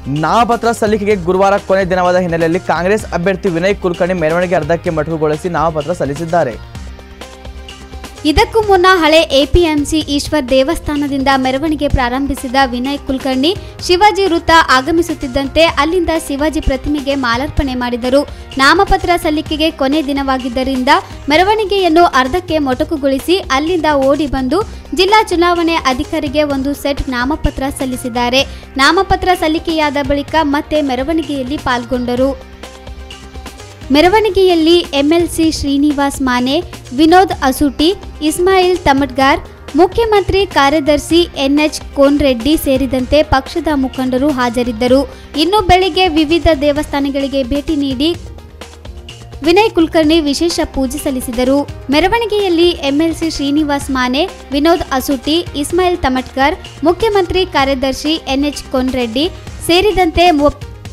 ನಾಮಪತ್ರ ಸಲ್ಲಿಕೆಗೆ ಗುರುವಾರ ಕೊನೆ ದಿನವಾದ ಹಿನ್ನೆಲೆಯಲ್ಲಿ ಕಾಂಗ್ರೆಸ್ ಅಭ್ಯರ್ಥಿ ವಿನಯ್ ಕುಲಕರ್ಣಿ ಮೆರವಣಿಗೆ ಅರ್ಧಕ್ಕೆ ಮೊಟಕುಗೊಳಿಸಿ ನಾಮಪತ್ರ ಸಲ್ಲಿಸಿದ್ದಾರೆ ಇದಕ್ಕೂ ಮುನ್ನ ಹಳೆ ಎಪಿಎಂಸಿ ಈಶ್ವರ್ ದೇವಸ್ಥಾನದಿಂದ ಮೆರವಣಿಗೆ ಪ್ರಾರಂಭಿಸಿದ ವಿನಯ್ ಕುಲಕರ್ಣಿ ಶಿವಾಜಿ ವೃತ್ತ ಆಗಮಿಸುತ್ತಿದ್ದಂತೆ ಅಲ್ಲಿಂದ ಶಿವಾಜಿ ಪ್ರತಿಮೆಗೆ ಮಾಲಾರ್ಪಣೆ ಮಾಡಿದರು ನಾಮಪತ್ರ ಸಲ್ಲಿಕೆಗೆ ಕೊನೆ ದಿನವಾಗಿದ್ದರಿಂದ ಮೆರವಣಿಗೆಯನ್ನು ಅರ್ಧಕ್ಕೆ ಮೊಟಕುಗೊಳಿಸಿ ಅಲ್ಲಿಂದ ಓಡಿ ಬಂದು ಜಿಲ್ಲಾ ಚುನಾವಣೆ ಅಧಿಕಾರಿಗೆ ಒಂದು ಸೆಟ್ ನಾಮಪತ್ರ ಸಲ್ಲಿಸಿದ್ದಾರೆ ನಾಮಪತ್ರ ಸಲ್ಲಿಕೆಯಾದ ಬಳಿಕ ಮತ್ತೆ ಮೆರವಣಿಗೆಯಲ್ಲಿ ಪಾಲ್ಗೊಂಡರು ಮೆರವಣಿಗೆಯಲ್ಲಿ ಎಂಎಲ್ಸಿ ಶ್ರೀನಿವಾಸ್ ಮಾನೆ ವಿನೋದ್ ಅಸೂಟಿ ಇಸ್ಮಾಯಿಲ್ ತಮಟ್ಗಾರ್ ಮುಖ್ಯಮಂತ್ರಿ ಕಾರ್ಯದರ್ಶಿ ಎನ್ಎಚ್ ಕೋನ್ರೆಡ್ಡಿ ಸೇರಿದಂತೆ ಪಕ್ಷದ ಮುಖಂಡರು ಹಾಜರಿದ್ದರು ಇನ್ನು ಬೆಳಿಗ್ಗೆ ವಿವಿಧ ದೇವಸ್ಥಾನಗಳಿಗೆ ಭೇಟಿ ನೀಡಿ ವಿನಯ್ ಕುಲಕರ್ಣಿ ವಿಶೇಷ ಪೂಜೆ ಸಲ್ಲಿಸಿದರು ಮೆರವಣಿಗೆಯಲ್ಲಿ ಎಂಎಲ್ಸಿ ಶ್ರೀನಿವಾಸ್ ಮಾನೆ ವಿನೋದ್ ಅಸೂಟಿ ಇಸ್ಮಾಯಿಲ್ ತಮಟ್ಕರ್ ಮುಖ್ಯಮಂತ್ರಿ ಕಾರ್ಯದರ್ಶಿ ಎನ್ಎಚ್ ಕೋನ್ರೆಡ್ಡಿ ಸೇರಿದಂತೆ ಮು-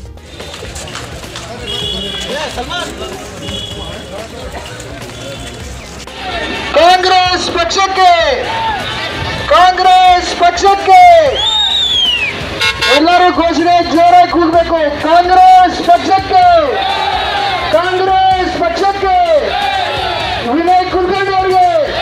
ಕಾಂಗ್ರೆಸ್ ಪಕ್ಷಕ್ಕೆ ಕಾಂಗ್ರೆಸ್ ಪಕ್ಷಕ್ಕೆ ಎಲ್ಲರೂ ಘೋಷಣೆ ಜೋರಾಗಿ ಕೂಗಬೇಕು ಕಾಂಗ್ರೆಸ್ ಪಕ್ಷಕ್ಕೆ ಕಾಂಗ್ರೆಸ್ ಪಕ್ಷಕ್ಕೆ ವಿನಯ್ ಕುಲಕರ್ಣಿ ಅವರಿಗೆ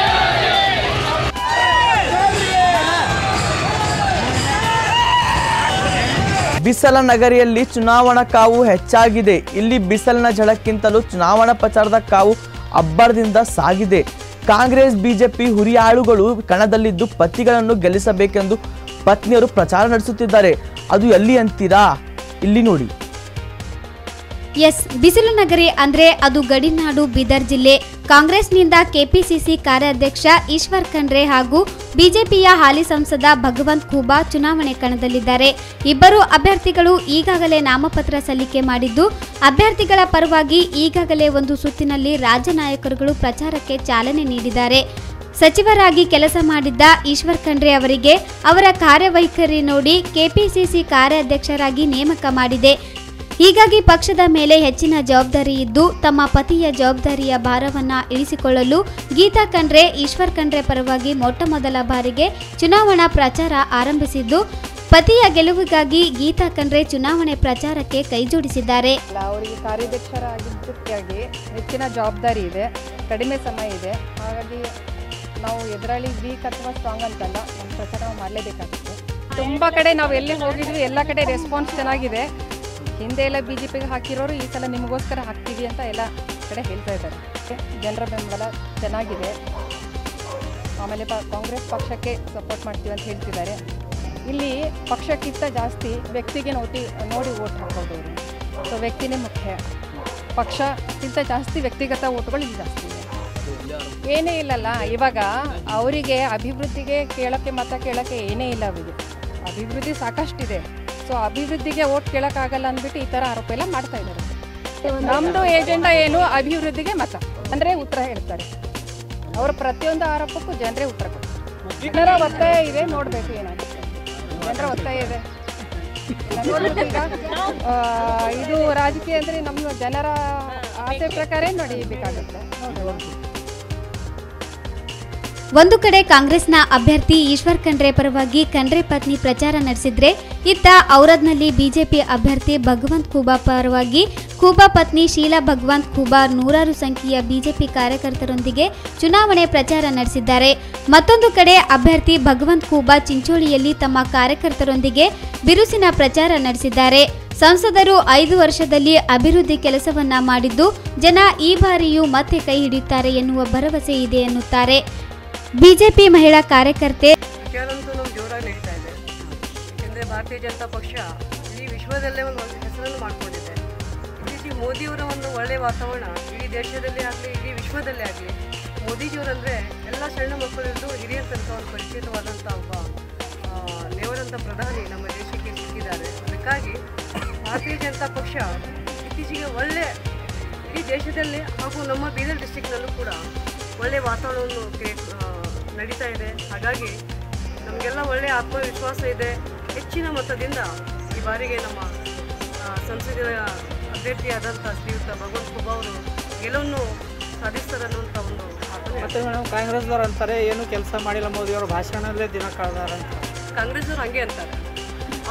ಬಿಸಲ ನಗರಿಯಲ್ಲಿ ಚುನಾವಣಾ ಕಾವು ಹೆಚ್ಚಾಗಿದೆ ಇಲ್ಲಿ ಬಿಸಲಿನ ಝಳಕ್ಕಿಂತಲೂ ಚುನಾವಣಾ ಪ್ರಚಾರದ ಕಾವು ಅಬ್ಬರದಿಂದ ಸಾಗಿದೆ ಕಾಂಗ್ರೆಸ್ ಬಿಜೆಪಿ ಹುರಿಯಾಳುಗಳು ಕಣದಲ್ಲಿದ್ದು ಪತಿಗಳನ್ನು ಗೆಲ್ಲಿಸಬೇಕೆಂದು ಪತ್ನಿಯರು ಪ್ರಚಾರ ನಡೆಸುತ್ತಿದ್ದಾರೆ ಅದು ಎಲ್ಲಿ ಅಂತೀರಾ ಇಲ್ಲಿ ನೋಡಿ ಎಸ್ ಬಿಸಿಲು ನಗರಿ ಅಂದ್ರೆ ಅದು ಗಡಿನಾಡು ಬೀದರ್ ಜಿಲ್ಲೆ ಕಾಂಗ್ರೆಸ್ನಿಂದ ಕೆಪಿಸಿಸಿ ಕಾರ್ಯಾಧ್ಯಕ್ಷ ಈಶ್ವರ್ ಖಂಡ್ರೆ ಹಾಗೂ ಬಿಜೆಪಿಯ ಹಾಲಿ ಸಂಸದ ಭಗವಂತ್ ಖೂಬಾ ಚುನಾವಣೆ ಕಣದಲ್ಲಿದ್ದಾರೆ ಇಬ್ಬರು ಅಭ್ಯರ್ಥಿಗಳು ಈಗಾಗಲೇ ನಾಮಪತ್ರ ಸಲ್ಲಿಕೆ ಮಾಡಿದ್ದು ಅಭ್ಯರ್ಥಿಗಳ ಪರವಾಗಿ ಈಗಾಗಲೇ ಒಂದು ಸುತ್ತಿನಲ್ಲಿ ರಾಜ್ಯ ನಾಯಕರುಗಳು ಪ್ರಚಾರಕ್ಕೆ ಚಾಲನೆ ನೀಡಿದ್ದಾರೆ ಸಚಿವರಾಗಿ ಕೆಲಸ ಮಾಡಿದ್ದ ಈಶ್ವರ್ ಖಂಡ್ರೆ ಅವರಿಗೆ ಅವರ ಕಾರ್ಯವೈಖರಿ ನೋಡಿ ಕೆಪಿಸಿಸಿ ಕಾರ್ಯಾಧ್ಯಕ್ಷರಾಗಿ ನೇಮಕ ಮಾಡಿದೆ ಹೀಗಾಗಿ ಪಕ್ಷದ ಮೇಲೆ ಹೆಚ್ಚಿನ ಜವಾಬ್ದಾರಿ ಇದ್ದು ತಮ್ಮ ಪತಿಯ ಜವಾಬ್ದಾರಿಯ ಭಾರವನ್ನ ಇಳಿಸಿಕೊಳ್ಳಲು ಗೀತಾ ಖಂಡ್ರೆ ಈಶ್ವರ್ ಖಂಡ್ರೆ ಪರವಾಗಿ ಮೊಟ್ಟ ಮೊದಲ ಬಾರಿಗೆ ಚುನಾವಣಾ ಪ್ರಚಾರ ಆರಂಭಿಸಿದ್ದು ಪತಿಯ ಗೆಲುವಿಗಾಗಿ ಗೀತಾ ಖಂಡ್ರೆ ಚುನಾವಣೆ ಪ್ರಚಾರಕ್ಕೆ ಕೈಜೋಡಿಸಿದ್ದಾರೆ ಅಲ್ಲ ಅವರಿಗೆ ಕಾರ್ಯಾಧ್ಯಕ್ಷರಾಗಿದ್ದಕ್ಕಾಗಿ ಹೆಚ್ಚಿನ ಜವಾಬ್ದಾರಿ ಇದೆ ಕಡಿಮೆ ಸಮಯ ಇದೆ ಹಾಗಾಗಿ ನಾವು ಎದುರಾಳಿ ವೀಕ್ ಅಥವಾ ಸ್ಟ್ರಾಂಗ್ ಅಂತಲ್ಲ ನಮ್ಮ ಪ್ರಚಾರ ಮಾಡಲೇಬೇಕಾಗುತ್ತೆ ತುಂಬ ಕಡೆ ನಾವು ಎಲ್ಲಿ ಹೋಗಿದ್ವಿ ಎಲ್ಲ ಕಡೆ ರೆಸ್ಪಾನ್ಸ್ ಚೆನ್ನಾಗಿದೆ ಹಿಂದೆ ಎಲ್ಲ ಬಿ ಜೆ ಪಿಗೆ ಹಾಕಿರೋರು ಈ ಸಲ ನಿಮಗೋಸ್ಕರ ಹಾಕ್ತೀವಿ ಅಂತ ಎಲ್ಲ ಕಡೆ ಹೇಳ್ತಾ ಇದ್ದಾರೆ ಜನರ ಬೆಂಬಲ ಚೆನ್ನಾಗಿದೆ ಆಮೇಲೆ ಪ ಕಾಂಗ್ರೆಸ್ ಪಕ್ಷಕ್ಕೆ ಸಪೋರ್ಟ್ ಮಾಡ್ತೀವಿ ಅಂತ ಹೇಳ್ತಿದ್ದಾರೆ ಇಲ್ಲಿ ಪಕ್ಷಕ್ಕಿಂತ ಜಾಸ್ತಿ ವ್ಯಕ್ತಿಗೆ ನೋಡಿ ನೋಡಿ ಓಟ್ ಹಾಕೋದು ಅವರು ಸೊ ವ್ಯಕ್ತಿನೇ ಮುಖ್ಯ ಪಕ್ಷಕ್ಕಿಂತ ಜಾಸ್ತಿ ವ್ಯಕ್ತಿಗತ ಓಟ್ಗಳು ಇಲ್ಲಿ ಜಾಸ್ತಿ ಇದೆ ಏನೇ ಇಲ್ಲಲ್ಲ ಇವಾಗ ಅವರಿಗೆ ಅಭಿವೃದ್ಧಿಗೆ ಕೇಳೋಕ್ಕೆ ಮತ ಕೇಳೋಕ್ಕೆ ಏನೇ ಇಲ್ಲ ಅವರಿಗೆ ಅಭಿವೃದ್ಧಿ ಸಾಕಷ್ಟಿದೆ ಸೊ ಅಭಿವೃದ್ಧಿಗೆ ಓಟ್ ಕೇಳೋಕ್ಕಾಗಲ್ಲ ಅಂದ್ಬಿಟ್ಟು ಈ ಥರ ಆರೋಪ ಎಲ್ಲ ಮಾಡ್ತಾ ಇದ್ದಾರೆ ನಮ್ಮದು ಏಜೆಂಡಾ ಏನು ಅಭಿವೃದ್ಧಿಗೆ ಮತ ಅಂದರೆ ಉತ್ತರ ಹೇಳ್ತಾರೆ ಅವರ ಪ್ರತಿಯೊಂದು ಆರೋಪಕ್ಕೂ ಜನರೇ ಉತ್ತರ ಕೊಡ್ತಾರೆ ಜನರ ಒತ್ತಾಯ ಇದೆ ನೋಡಬೇಕು ಏನಾಗುತ್ತೆ ಜನರ ಒತ್ತಾಯ ಇದೆ ನೋಡ್ಬೇಕು ಈಗ ಆ, ಇದು ರಾಜಕೀಯ ಅಂದರೆ ನಮ್ಮ ಜನರ ಆಸೆ ಪ್ರಕಾರ ನಡೀಬೇಕಾಗುತ್ತೆ ನೋಡುವ ಒಂದು ಕಡೆ ಕಾಂಗ್ರೆಸ್ನ ಅಭ್ಯರ್ಥಿ ಈಶ್ವರ್ ಖಂಡ್ರೆ ಪರವಾಗಿ ಖಂಡ್ರೆ ಪತ್ನಿ ಪ್ರಚಾರ ನಡೆಸಿದ್ರೆ ಇತ್ತ ಔರದ್ನಲ್ಲಿ ಬಿಜೆಪಿ ಅಭ್ಯರ್ಥಿ ಭಗವಂತ್ ಖೂಬಾ ಪರವಾಗಿ ಖೂಬಾ ಪತ್ನಿ ಶೀಲಾ ಭಗವಂತ್ ಖೂಬಾ ನೂರಾರು ಸಂಖ್ಯೆಯ ಬಿಜೆಪಿ ಕಾರ್ಯಕರ್ತರೊಂದಿಗೆ ಚುನಾವಣೆ ಪ್ರಚಾರ ನಡೆಸಿದ್ದಾರೆ ಮತ್ತೊಂದು ಕಡೆ ಅಭ್ಯರ್ಥಿ ಭಗವಂತ್ ಖೂಬಾ ಚಿಂಚೋಳಿಯಲ್ಲಿ ತಮ್ಮ ಕಾರ್ಯಕರ್ತರೊಂದಿಗೆ ಬಿರುಸಿನ ಪ್ರಚಾರ ನಡೆಸಿದ್ದಾರೆ ಸಂಸದರು ಐದು ವರ್ಷದಲ್ಲಿ ಅಭಿವೃದ್ಧಿ ಕೆಲಸವನ್ನ ಮಾಡಿದ್ದು ಜನ ಈ ಬಾರಿಯೂ ಮತ್ತೆ ಕೈ ಹಿಡಿಯುತ್ತಾರೆ ಎನ್ನುವ ಭರವಸೆ ಇದೆ ಎನ್ನುತ್ತಾರೆ ಬಿಜೆಪಿ ಮಹಿಳಾ ಕಾರ್ಯಕರ್ತೆ ಪ್ರಚಾರಂತೂ ನಮ್ಮ ಜೋರಾಗಿ ನಡೀತಾ ಇದೆ ಯಾಕೆಂದರೆ ಭಾರತೀಯ ಜನತಾ ಪಕ್ಷ ಇಡೀ ವಿಶ್ವದಲ್ಲೇ ಒಂದು ಒಳ್ಳೆ ಹೆಸರನ್ನು ಮಾಡಿಕೊಂಡಿದೆ ಇತ್ತೀಚೆಗೆ ಮೋದಿಯವರ ಒಂದು ಒಳ್ಳೆಯ ವಾತಾವರಣ ಇಡೀ ದೇಶದಲ್ಲಿ ಆಗಲಿ ಇಡೀ ವಿಶ್ವದಲ್ಲೇ ಆಗಲಿ ಮೋದಿಜಿಯವರಂದರೆ ಎಲ್ಲ ಸಣ್ಣ ಮಕ್ಕಳಿಂದ ಹಿರಿಯರ ತನಕ ಒಂದು ಪರಿಚಿತವಾದಂಥ ಒಬ್ಬ ಆ, ದೇವರಂಥ ಪ್ರಧಾನಿ ನಮ್ಮ ದೇಶಕ್ಕೆ ಸಿಕ್ಕಿದ್ದಾರೆ ಅದಕ್ಕಾಗಿ ಭಾರತೀಯ ಜನತಾ ಪಕ್ಷ ಇತ್ತೀಚೆಗೆ ಒಳ್ಳೆ ಇಡೀ ದೇಶದಲ್ಲಿ ಹಾಗೂ ನಮ್ಮ ಬೀದರ್ ಡಿಸ್ಟಿಕ್ನಲ್ಲೂ ಕೂಡ ಒಳ್ಳೆಯ ವಾತಾವರಣವನ್ನು ಕ್ರಿಯೇಟ್ ನಡೀತಾ ಇದೆ ಹಾಗಾಗಿ ನಮಗೆಲ್ಲ ಒಳ್ಳೆಯ ಆತ್ಮವಿಶ್ವಾಸ ಇದೆ ಹೆಚ್ಚಿನ ಮತದಿಂದ ಈ ಬಾರಿಗೆ ನಮ್ಮ ಆ, ಸಂಸದೀಯ ಅಭ್ಯರ್ಥಿಯಾದಂಥ ಶ್ರೀಯುತ ಭಗವಂತ ಖುಬಾ ಅವರು ಗೆಲುವನ್ನು ಸಾಧಿಸ್ತಾರೆ ಅನ್ನುವಂಥ ಒಂದು ಮಾತನ್ನು ಮತ್ತೆ ಮೇಡಮ್ ಕಾಂಗ್ರೆಸ್ದವ್ರು ಅಂತಾರೆ ಏನು ಕೆಲಸ ಮಾಡಿಲ್ಲ ಮೋದಿಯವರು ಭಾಷಣದಲ್ಲೇ ದಿನ ಕಳೆದಾರ ಅಂತ ಕಾಂಗ್ರೆಸ್ನವ್ರು ಹಂಗೆ ಅಂತಾರೆ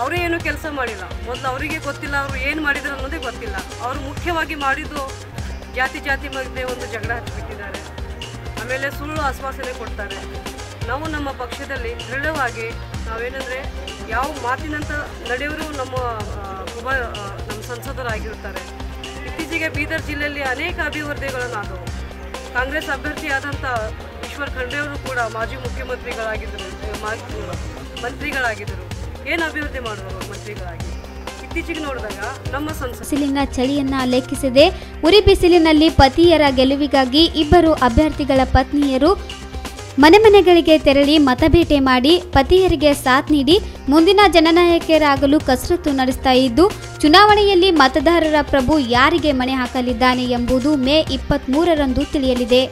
ಅವರೇ ಏನು ಕೆಲಸ ಮಾಡಿಲ್ಲ ಮೊದಲು ಅವರಿಗೆ ಗೊತ್ತಿಲ್ಲ ಅವರು ಏನು ಮಾಡಿದ್ರು ಅನ್ನೋದೇ ಗೊತ್ತಿಲ್ಲ ಅವರು ಮುಖ್ಯವಾಗಿ ಮಾಡಿದ್ದು ಜಾತಿ ಜಾತಿ ಮಧ್ಯೆ ಒಂದು ಜಗಳ ಹಚ್ಚಿಬಿಟ್ಟಿದ್ದಾರೆ ಆಮೇಲೆ ಸುಳ್ಳು ಆಶ್ವಾಸನೆ ಕೊಡ್ತಾರೆ ನಾವು ನಮ್ಮ ಪಕ್ಷದಲ್ಲಿ ದೃಢವಾಗಿ ನಾವೇನೆಂದರೆ ಯಾವ ಮಾತಿನಂತ ನಡೆಯವರು ನಮ್ಮ ಆ, ಒಬ್ಬ ಆ, ನಮ್ಮ ಸಂಸದರಾಗಿರ್ತಾರೆ ಇತ್ತೀಚೆಗೆ ಬೀದರ್ ಜಿಲ್ಲೆಯಲ್ಲಿ ಅನೇಕ ಅಭಿವೃದ್ಧಿಗಳನ್ನಾದವು ಕಾಂಗ್ರೆಸ್ ಅಭ್ಯರ್ಥಿಯಾದಂಥ ಈಶ್ವರ್ ಖಂಡ್ರೆ ಅವರು ಕೂಡ ಮಾಜಿ ಮುಖ್ಯಮಂತ್ರಿಗಳಾಗಿದ್ದರು ಮಾ- ಮಂತ್ರಿಗಳಾಗಿದ್ದರು ಏನು ಅಭಿವೃದ್ಧಿ ಮಾಡಿದ್ರು ಮಂತ್ರಿಗಳಾಗಿ ಇತ್ತೀಚೆಗೆ ನೋಡಿದಾಗ ನಮ್ಮ ಸಂಸದ ಬಿಸಿಲಿನ ಚಳಿಯನ್ನ ಲೆಕ್ಕಿಸದೆ ಉರಿ ಬಿಸಿಲಿನಲ್ಲಿ ಪತಿಯರ ಗೆಲುವಿಗಾಗಿ ಇಬ್ಬರು ಅಭ್ಯರ್ಥಿಗಳ ಪತ್ನಿಯರು ಮನೆ ಮನೆಗಳಿಗೆ ತೆರಳಿ ಮತಬೇಟೆ ಮಾಡಿ ಪತಿಯರಿಗೆ ಸಾಥ್ ನೀಡಿ ಮುಂದಿನ ಜನನಾಯಕರಾಗಲು ಕಸರತ್ತು ನಡೆಸ್ತಾ ಇದ್ದು ಚುನಾವಣೆಯಲ್ಲಿ ಮತದಾರರ ಪ್ರಭು ಯಾರಿಗೆ ಮಣೆ ಹಾಕಲಿದ್ದಾನೆ ಎಂಬುದು ಮೇ ಇಪ್ಪತ್ತ್ ಮೂರರಂದು ತಿಳಿಯಲಿದೆ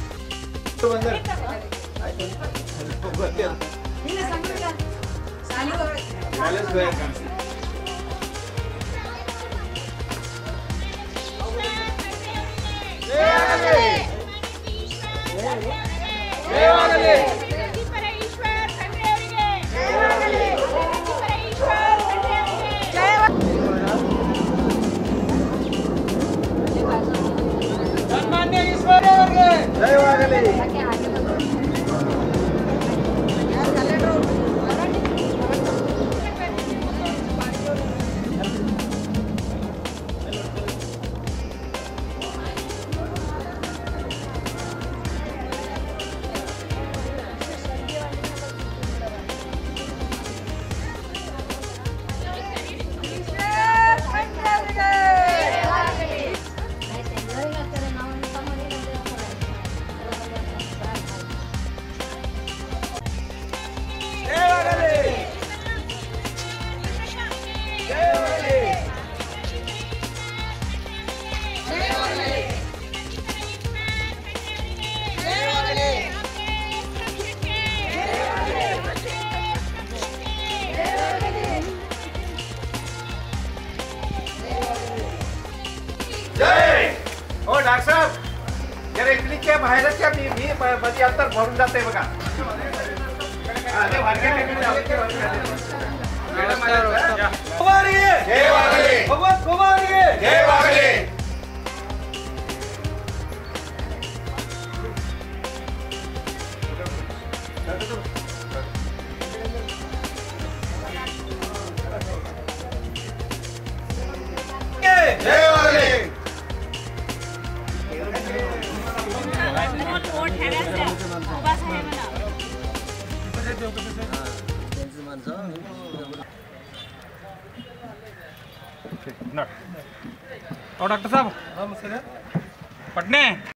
जय हो डॉक्टर साहेब जरा इकडीच्या बाहेरच्या मी मी म- मध्ये अंतर भरून जाते बघा हा, ते वारक्या ठिकाणी जाऊ, ते वारक्या ठिकाणी. मॅडम आल्या का? जय वाघले. जय वाघले. जय वाघले. और डॉक्टर साहब पटने